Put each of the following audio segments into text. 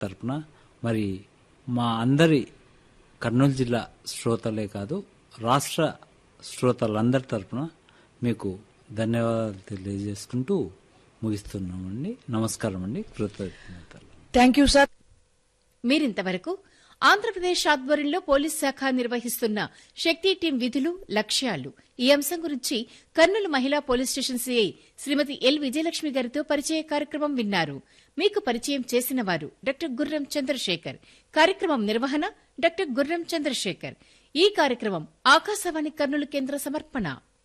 తరపున మరి మా అందరి కర్నూలు జిల్లా శ్రోతలే కాదు రాష్ట్ర శ్రోతలందరి తరపున మీకు ధన్యవాదాలు తెలియజేసుకుంటూ ముగిస్తున్నామండి నమస్కారం అండి కృతజ్ఞతలు థ్యాంక్ యూ సార్ మీరింతవరకు ఆంధ్రప్రదేశ్ ఆధ్వర్యంలో పోలీస్ శాఖ నిర్వహిస్తున్న శక్తి టీం విధులు లక్ష్యాలు ఈ అంశం గురించి కర్నూలు మహిళా police station CI Srimathi L Vijayalakshmi గారితో పరిచయ కార్యక్రమం విన్నారు మీకు పరిచయం చేసిన వారు డాక్టర్ గుర్రం చంద్రశేఖర్ కార్యక్రమం నిర్వహణ డాక్టర్ గుర్రం చంద్రశేఖర్ ఈ కార్యక్రమం ఆకాశవాణి కర్నూలు కేంద్ర సమర్పణ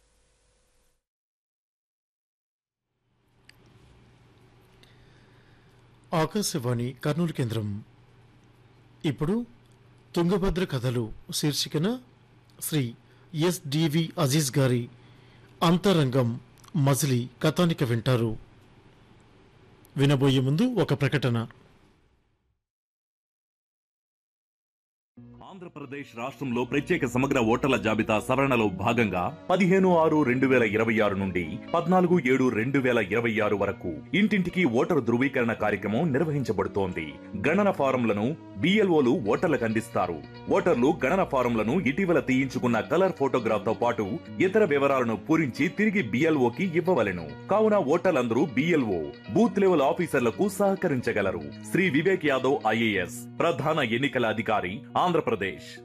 ఆకాశవాణి కర్నూలు కేంద్రం ఇప్పుడు తుంగభద్ర కథలు శీర్షికన శ్రీ ఎస్ డివి అజీజ్ గారి అంతరంగం మజిలీ కథానిక వింటారు వినబోయే ముందు ఒక ప్రకటన ఆంధ్రప్రదేశ్ రాష్ట్రంలో ప్రత్యేక సమగ్ర ఓటర్ల జాబితా సవరణలో భాగంగా పదిహేను ఆరు రెండు వేల ఇరవై ఆరు నుండి పద్నాలుగు ఏడు రెండు వేల ఇరవై ఆరు వరకు ఇంటింటికి ఓటరు ధృవీకరణ కార్యక్రమం నిర్వహించబడుతోంది గణన ఫారంలను బిఎల్ఓలు ఓటర్లకు అందిస్తారు ఓటర్లు గణన ఫారంలను ఇటీవల తీయించుకున్న కలర్ ఫోటోగ్రాఫ్ తో పాటు ఇతర వివరాలను పూరించి తిరిగి బిఎల్ఓకి ఇవ్వవలెను కావున ఓటర్లందరూ బిఎల్ఓ బూత్ లెవెల్ ఆఫీసర్లకు సహకరించగలరు శ్రీ వివేక్ యాదవ్ ఐఏఎస్ ప్రధాన ఎన్నికల అధికారి ఆంధ్రప్రదేశ్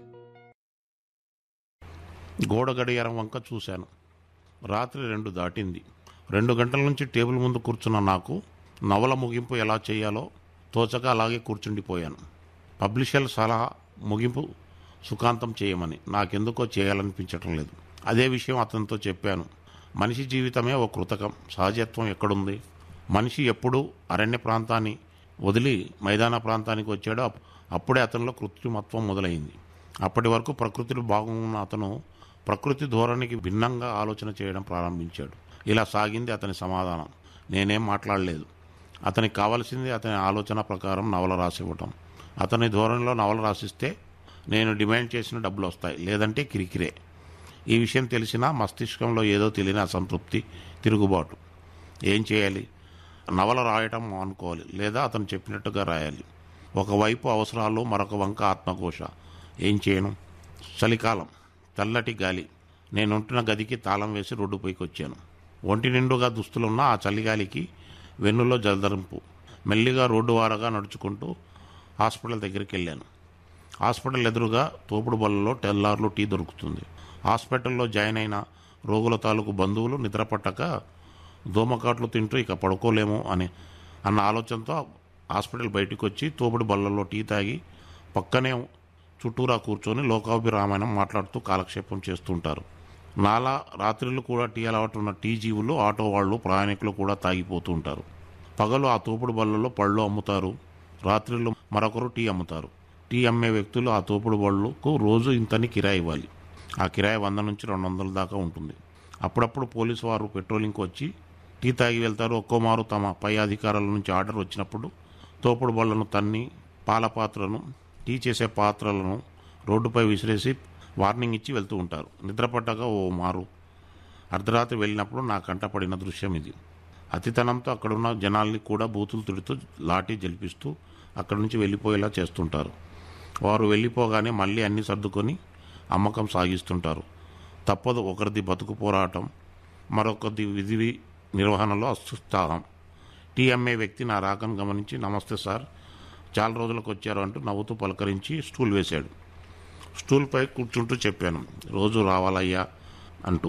గోడ గడియారం వంక చూశాను రాత్రి రెండు దాటింది రెండు గంటల నుంచి టేబుల్ ముందు కూర్చున్న నాకు నవల ముగింపు ఎలా చేయాలో తోచక అలాగే కూర్చుండిపోయాను పబ్లిషర్ సలహా ముగింపు సుఖాంతం చేయమని నాకెందుకో చేయాలనిపించటం లేదు అదే విషయం అతనితో చెప్పాను మనిషి జీవితమే ఓ కృతకం సహజత్వం ఎక్కడుంది మనిషి ఎప్పుడు అరణ్య ప్రాంతాన్ని వదిలి మైదాన ప్రాంతానికి వచ్చాడో అప్- అప్పుడే అతనిలో కృత్రిమత్వం మొదలైంది అప్పటి వరకు ప్రకృతిలో బాగున్న అతను ప్రకృతి ధోరణికి భిన్నంగా ఆలోచన చేయడం ప్రారంభించాడు ఇలా సాగింది అతని సమాధానం నేనేం మాట్లాడలేదు అతనికి కావలసింది అతని ఆలోచన ప్రకారం నవల రాసివ్వటం అతని ధోరణిలో నవల రాసిస్తే నేను డిమాండ్ చేసిన డబ్బులు వస్తాయి లేదంటే కిరికిరే ఈ విషయం తెలిసినా మస్తిష్కంలో ఏదో తెలియని అసంతృప్తి తిరుగుబాటు ఏం చేయాలి నవల రాయటం అనుకోవాలి లేదా అతను చెప్పినట్టుగా రాయాలి ఒకవైపు అవసరాలు మరొక వంక ఆత్మఘోష ఏం చేయను చలికాలం చల్లటి గాలి నేను ఉంటున్న గదికి తాళం వేసి రోడ్డుపైకి వచ్చాను ఒంటి నిండుగా దుస్తులున్న ఆ చలిగాలికి వెన్నులో జలదరింపు మెల్లిగా రోడ్డు వారగా నడుచుకుంటూ హాస్పిటల్ దగ్గరికి వెళ్ళాను హాస్పిటల్ ఎదురుగా తోపుడు బల్లలో తెల్లార్లు టీ దొరుకుతుంది హాస్పిటల్లో జాయిన్ అయిన రోగుల తాలూకు బంధువులు నిద్రపట్టక దోమకాట్లు తింటూ ఇక పడుకోలేము అని అన్న ఆలోచనతో హాస్పిటల్ బయటికి వచ్చి తోపుడు బల్లలో టీ తాగి పక్కనే చుట్టూరా కూర్చొని లోకాభిరామాయణం మాట్లాడుతూ కాలక్షేపం చేస్తుంటారు నాలా రాత్రులు కూడా టీ అలవాటు ఉన్న టీ జీవులు ఆటో వాళ్ళు ప్రయాణికులు కూడా తాగిపోతూ ఉంటారు పగలు ఆ తోపుడు బళ్ళలో పళ్ళు అమ్ముతారు రాత్రిళ్ళు మరొకరు టీ అమ్ముతారు టీ అమ్మే వ్యక్తులు ఆ తోపుడు బళ్ళకు రోజు ఇంతని కిరాయి ఇవ్వాలి ఆ కిరాయి వంద నుంచి రెండు వందల దాకా ఉంటుంది అప్పుడప్పుడు పోలీసు వారు పెట్రోలింగ్కి వచ్చి టీ తాగి వెళ్తారు ఒక్కోమారు తమ పై అధికారుల నుంచి ఆర్డర్ వచ్చినప్పుడు తోపుడు బళ్ళను తన్ని పాల పాత్రను టీ చేసే పాత్రలను రోడ్డుపై విసిరేసి వార్నింగ్ ఇచ్చి వెళ్తూ ఉంటారు నిద్రపట్టగా ఓ మారు అర్ధరాత్రి వెళ్ళినప్పుడు నా కంట పడిన దృశ్యం ఇది అతితనంతో అక్కడున్న జనాల్ని కూడా బూతులు తిడుతూ లాఠీ జలిపిస్తూ అక్కడి నుంచి వెళ్ళిపోయేలా చేస్తుంటారు వారు వెళ్ళిపోగానే మళ్ళీ అన్ని సర్దుకొని అమ్మకం సాగిస్తుంటారు తప్పదు ఒకరిది బతుకు పోరాటం మరొకరిది విధి నిర్వహణలో అత్యుత్సాహం టీ అమ్మే వ్యక్తి నా రాకను గమనించి నమస్తే సార్ చాలా రోజులకు వచ్చారు అంటూ నవ్వుతూ పలకరించి స్టూల్ వేశాడు స్టూల్పై కూర్చుంటూ చెప్పాను రోజు రావాలయ్యా అంటూ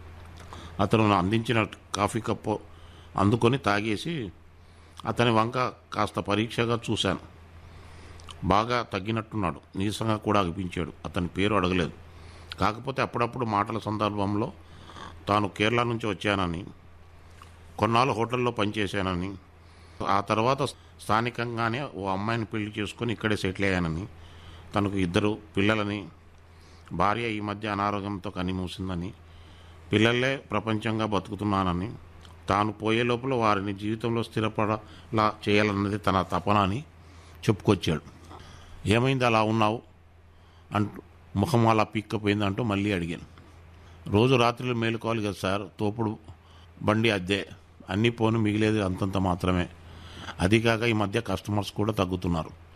అతను నా అందించిన కాఫీ కప్పు అందుకొని తాగేసి అతని వంక కాస్త పరీక్షగా చూశాను బాగా తగ్గినట్టున్నాడు నీరసంగా కూడా అనిపించాడు అతని పేరు అడగలేదు కాకపోతే అప్పుడప్పుడు మాటల సందర్భంలో తాను కేరళ నుంచి వచ్చానని కొన్నాళ్ళు హోటల్లో పనిచేశానని ఆ తర్వాత స్థానికంగానే ఓ అమ్మాయిని పెళ్లి చేసుకొని ఇక్కడే సెటిల్ అయ్యానని తనకు ఇద్దరు పిల్లలని భార్య ఈ మధ్య అనారోగ్యంతో కనిమూసిందని పిల్లలే ప్రపంచంగా బతుకుతున్నానని తాను పోయే లోపల వారిని జీవితంలో స్థిరపడలా చేయాలన్నది తన తపన అని చెప్పుకొచ్చాడు ఏమైంది అలా ఉన్నావు అంటూ ముఖం అలా పీక్కపోయింది అంటూ మళ్ళీ అడిగాను రోజు రాత్రులు మేలుకోవాలి కదా సార్ తోపుడు బండి అద్దె అన్నీ పోను మిగిలేది అంతంత మాత్రమే అది కాక ఈ మధ్య కస్టమర్స్ కూడా తగ్గుతున్నారు